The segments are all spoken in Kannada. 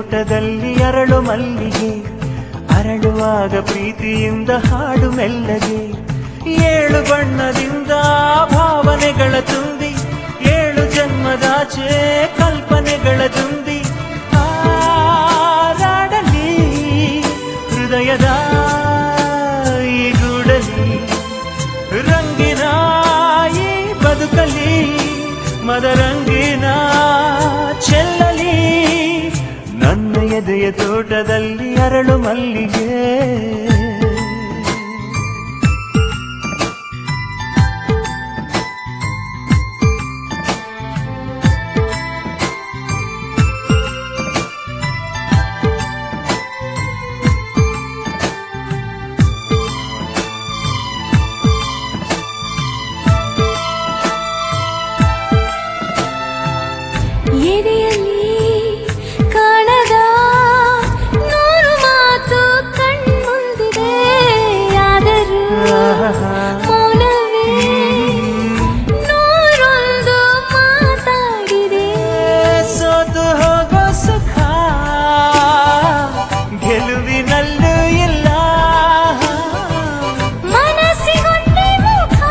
ತೋಟದಲ್ಲಿ ಅರಳು ಮಲ್ಲಿಗೆ ಅರಳುವಾಗ ಪ್ರೀತಿಯಿಂದ ಹಾಡು ಮೆಲ್ಲಗೆ ಏಳು ಬಣ್ಣದಿಂದ ಭಾವನೆಗಳ ತುಂಬಿ ಏಳು ಜನ್ಮದಾಚೆ ಕಲ್ಪನೆಗಳ ತುಂಬಿ ಹಾರಾಡಲಿ ಹೃದಯದ ಈ ಗೂಡಲಿ ರಂಗಿನ ಈ ಬದುಕಲಿ ಮದರಂಗಿನ ಚೆಲ್ಲಲಿ ನನ್ನ ಎದೆಯ ತೋಟದಲ್ಲಿ ಅರಳು ಮಲ್ಲಿಗೆ ಎದೆಯಲ್ಲಿ ಕಾಣದ ನೂರು ಮಾತು ಕಣ್ಮುಂದಿದೆ ಆದರೂ ಮೌನವೇ ನೂರೊಂದು ಮಾತಾಡಿದೆ ಸೋತು ಹೋಗೋ ಸುಖ ಗೆಲುವಿನಲ್ಲೂ ಇಲ್ಲ ಮನಸ್ಸಿಗೊಂದೇ ಮುಖ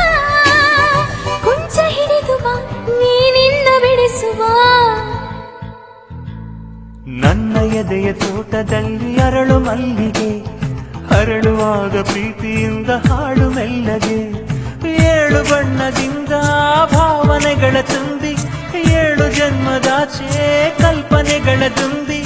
ಕುಂಚ ಹಿಡಿದು ಬಾ ನೀನಿಂದ ಬಿಡಿಸುವ ನನ್ನ ಎದೆಯ ತೋಟದಲ್ಲಿ ಅರಳು ಮಲ್ಲಿಗೆ ಅರಳುವಾಗ ಪ್ರೀತಿಯಿಂದ ಹಾಡು ಮೆಲ್ಲಗೆ ಏಳು ಬಣ್ಣದಿಂದ ಭಾವನೆಗಳ ತುಂಬಿ ಏಳು ಜನ್ಮದಾಚೆ ಕಲ್ಪನೆಗಳ ತುಂಬಿ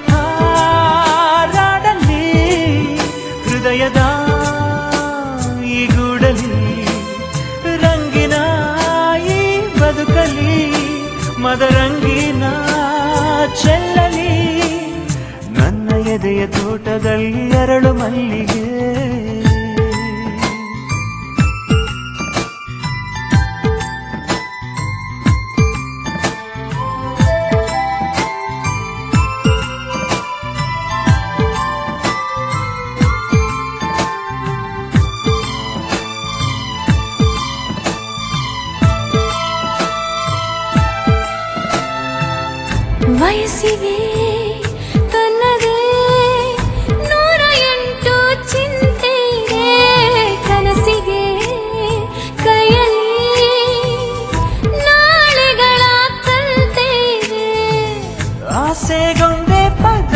ಹಾರಾಡಲಿ ಹೃದಯದ ಈ ಗೂಡಲಿ ರಂಗಿನ ಈ ಬದುಕಲಿ ಮದರಂಗಿನ ಚೆಲ್ಲಲಿ ನನ್ನ ಎದೆಯ ತೋಟದಲ್ಲಿ ಅರಳು ಮಲ್ಲಿಗೆ ವಯಸ್ಸಿಗೆ ತನ್ನದೇ ನೂರ ಎಂಟು ಚಿಂತೆ ಇದೆ ಕನಸಿಗೆ ಕೈಯಲ್ಲಿ ನಾಳೆಗಳ ಕಲ್ತೆ ಇದೆ ಆಸೆಗೊಂದೇ ಪದ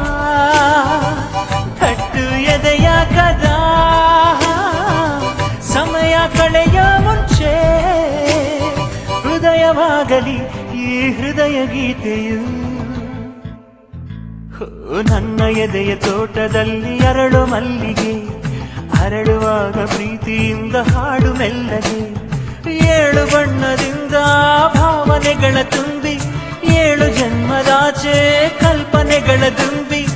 ಕಟ್ಟು ಎದೆಯ ಕದ ಸಮಯ ಕಳೆಯ ಮುಂಚೆ ಹೃದಯವಾಗಲಿ ಈ ಹೃದಯ ಗೀತೆಯು ಹೋ, ನನ್ನ ಎದೆಯ ತೋಟದಲ್ಲಿ ಅರಳು ಮಲ್ಲಿಗೆ ಅರಳುವಾಗ ಪ್ರೀತಿಯಿಂದ ಹಾಡು ಮೆಲ್ಲಗೆ ಏಳು ಬಣ್ಣದಿಂದ ಭಾವನೆಗಳ ತುಂಬಿ ಏಳು ಜನ್ಮದಾಚೆ ಕಲ್ಪನೆಗಳ ತುಂಬಿ